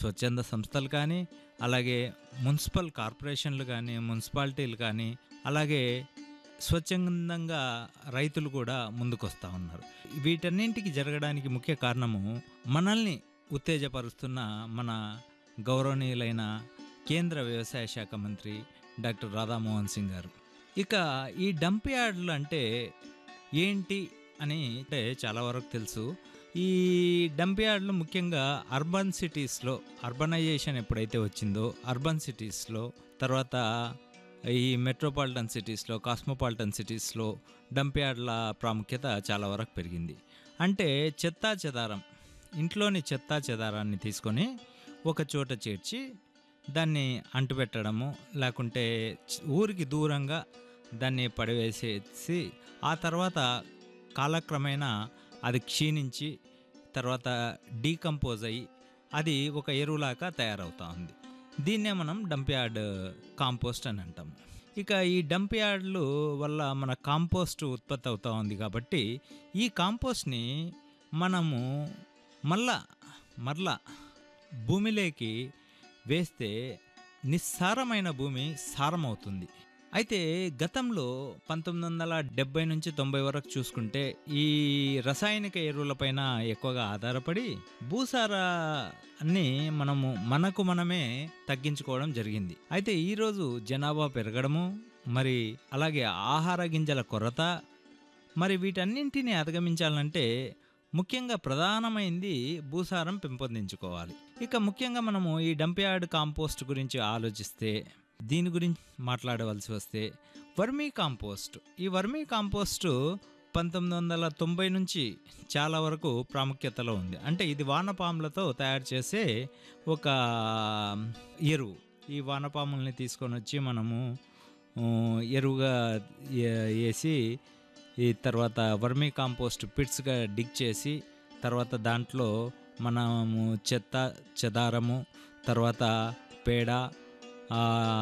స్వచ్ఛంద సంస్థలు కానీ అలాగే మున్సిపల్ కార్పొరేషన్లు కానీ మున్సిపాలిటీలు కానీ అలాగే స్వచ్ఛందంగా రైతులు కూడా ముందుకొస్తూ ఉన్నారు వీటన్నింటికి జరగడానికి ముఖ్య కారణము మనల్ని ఉత్తేజపరుస్తున్న మన గౌరవనీయులైన కేంద్ర వ్యవసాయ శాఖ మంత్రి డాక్టర్ రాధామోహన్ సింగ్ గారు ఇక ఈ డంప్ యార్డులు అంటే ఏంటి అని అంటే చాలా వరకు తెలుసు ఈ డంప్ యార్డులు ముఖ్యంగా అర్బన్ సిటీస్లో అర్బనైజేషన్ ఎప్పుడైతే వచ్చిందో అర్బన్ సిటీస్లో తర్వాత ఈ మెట్రోపాలిటన్ సిటీస్లో కాస్మోపాలిటన్ సిటీస్లో డంప్ యార్డ్ల ప్రాముఖ్యత చాలా వరకు పెరిగింది అంటే చెత్తా చెదారం ఇంట్లోని చెత్తా చెదారాన్ని తీసుకొని ఒక చోట చేర్చి దాన్ని అంటుపెట్టడము లేకుంటే చ్- ఊరికి దూరంగా దాన్ని పడివేసేసి ఆ తర్వాత కాలక్రమేణా అది క్షీణించి తర్వాత డీకంపోజ్ అయ్యి అది ఒక ఎరువులాగా తయారవుతా ఉంది దీన్నే మనం డంప్ యార్డ్ కాంపోస్ట్ అని అంటాం ఇక ఈ డంప్ యార్డ్లు వల్ల మన కాంపోస్ట్ ఉత్పత్తి అవుతూ ఉంది కాబట్టి ఈ కాంపోస్ట్ని మనము మళ్ళా మరలా భూమిలోకి వేస్తే నిస్సారమైన భూమి సారమవుతుంది అయితే గతంలో పంతొమ్మిది వందల డెబ్బై నుంచి తొంభై వరకు చూసుకుంటే ఈ రసాయనిక ఎరువులపైన ఎక్కువగా ఆధారపడి భూసారాన్ని మనము మనకు మనమే తగ్గించుకోవడం జరిగింది అయితే ఈరోజు జనాభా పెరగడము మరి అలాగే ఆహార గింజల కొరత మరి వీటన్నింటినీ అధిగమించాలంటే ముఖ్యంగా ప్రధానమైంది భూసారం పెంపొందించుకోవాలి ఇక ముఖ్యంగా మనము ఈ డంప్ యార్డ్ కాంపోస్ట్ గురించి ఆలోచిస్తే దీని గురించి మాట్లాడవలసి వస్తే వర్మీ కాంపోస్ట్ ఈ వర్మీ కాంపోస్ట్ పంతొమ్మిది వందల తొంభై నుంచి చాలా వరకు ప్రాముఖ్యతలో ఉంది అంటే ఇది వానపాములతో తయారు చేసే ఒక ఎరువు ఈ వానపాముల్ని తీసుకొని వచ్చి మనము ఊ, ఎరువుగా ఏ- వేసి ఈ తర్వాత వర్మీ కాంపోస్ట్ పిట్స్గా డిగ్ చేసి తర్వాత దాంట్లో మనము చెత్త చెదారము తర్వాత పేడ ఆ,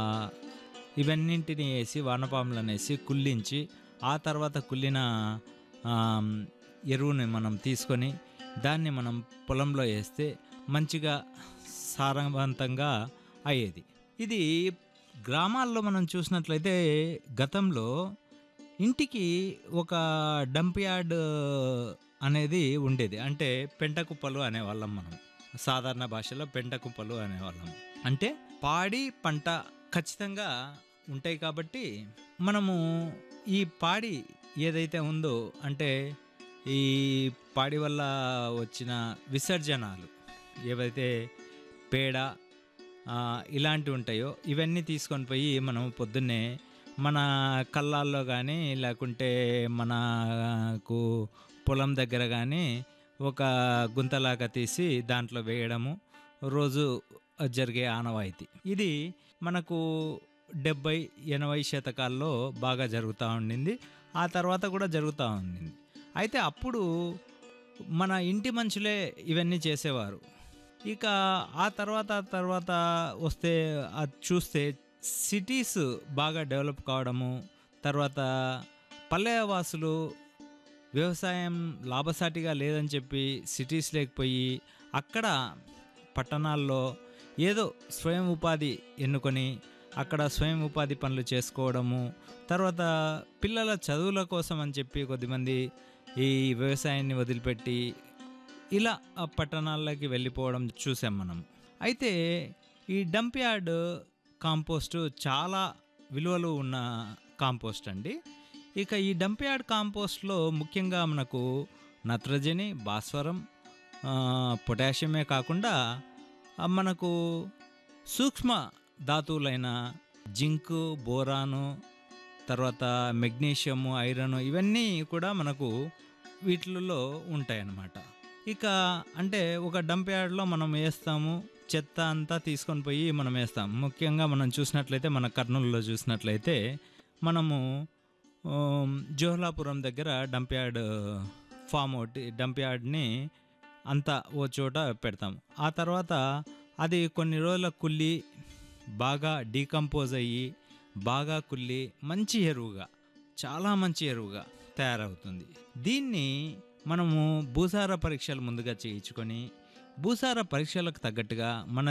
ఇవన్నింటిని వేసి వానపాములను వేసి కుల్లించి ఆ తర్వాత కుళ్ళిన ఆ, ఎరువుని మనం తీసుకొని దాన్ని మనం పొలంలో వేస్తే మంచిగా సారవంతంగా అయ్యేది ఇది గ్రామాల్లో మనం చూసినట్లయితే గతంలో ఇంటికి ఒక డంప్ యార్డ్ అనేది ఉండేది అంటే పెంట కుప్పలు అనేవాళ్ళం మనం సాధారణ భాషలో పెంట కుప్పలు అనేవాళ్ళం అంటే పాడి పంట ఖచ్చితంగా ఉంటాయి కాబట్టి మనము ఈ పాడి ఏదైతే ఉందో అంటే ఈ పాడి వల్ల వచ్చిన విసర్జనాలు ఏవైతే పేడ ఆ, ఇలాంటివి ఉంటాయో ఇవన్నీ తీసుకొని పోయి మనం పొద్దున్నే మన కళ్ళాల్లో కానీ లేకుంటే మనకు పొలం దగ్గర కానీ ఒక గుంతలాగా తీసి దాంట్లో వేయడము రోజు జరిగే ఆనవాయితీ ఇది మనకు డెబ్బై ఎనభై శతకాల్లో బాగా జరుగుతూ ఉండింది ఆ తర్వాత కూడా జరుగుతూ ఉండింది అయితే అప్పుడు మన ఇంటి మనుషులే ఇవన్నీ చేసేవారు ఇక ఆ తర్వాత ఆ తర్వాత వస్తే అది చూస్తే సిటీస్ బాగా డెవలప్ కావడము తర్వాత పల్లెవాసులు వ్యవసాయం లాభసాటిగా లేదని చెప్పి సిటీస్ లేకపోయి అక్కడ పట్టణాల్లో ఏదో స్వయం ఉపాధి ఎన్నుకొని అక్కడ స్వయం ఉపాధి పనులు చేసుకోవడము తర్వాత పిల్లల చదువుల కోసం అని చెప్పి కొద్దిమంది ఈ వ్యవసాయాన్ని వదిలిపెట్టి ఇలా ఆ పట్టణాల్లోకి వెళ్ళిపోవడం చూసాం మనం అయితే ఈ డంప్ యార్డ్ కాంపోస్ట్ చాలా విలువలు ఉన్న కాంపోస్ట్ అండి ఇక ఈ డంప్ యార్డ్ కాంపోస్ట్లో ముఖ్యంగా మనకు నత్రజని భాస్వరం ఆ, పొటాషియమే కాకుండా ఆ, మనకు సూక్ష్మ ధాతువులైన జింక్ బోరాను తర్వాత మెగ్నీషియము ఐరన్ ఇవన్నీ కూడా మనకు వీటిలలో ఉంటాయన్నమాట ఇక అంటే ఒక డంప్ యార్డ్లో మనం వేస్తాము చెత్త అంతా తీసుకొని పోయి మనం వేస్తాం ముఖ్యంగా మనం చూసినట్లయితే మన కర్నూలులో చూసినట్లయితే మనము ఆమ్, జోహ్లాపురం దగ్గర డంప్ యార్డ్ ఫామ్ ఒకటి డంప్ యార్డ్ని అంతా ఓ చోట పెడతాం ఆ తర్వాత అది కొన్ని రోజుల కుళ్ళి బాగా డీకంపోజ్ అయ్యి బాగా కుళ్ళి మంచి ఎరువుగా చాలా మంచి ఎరువుగా తయారవుతుంది దీన్ని మనము భూసార పరీక్షలు ముందుగా చేయించుకొని భూసార పరీక్షలకు తగ్గట్టుగా మన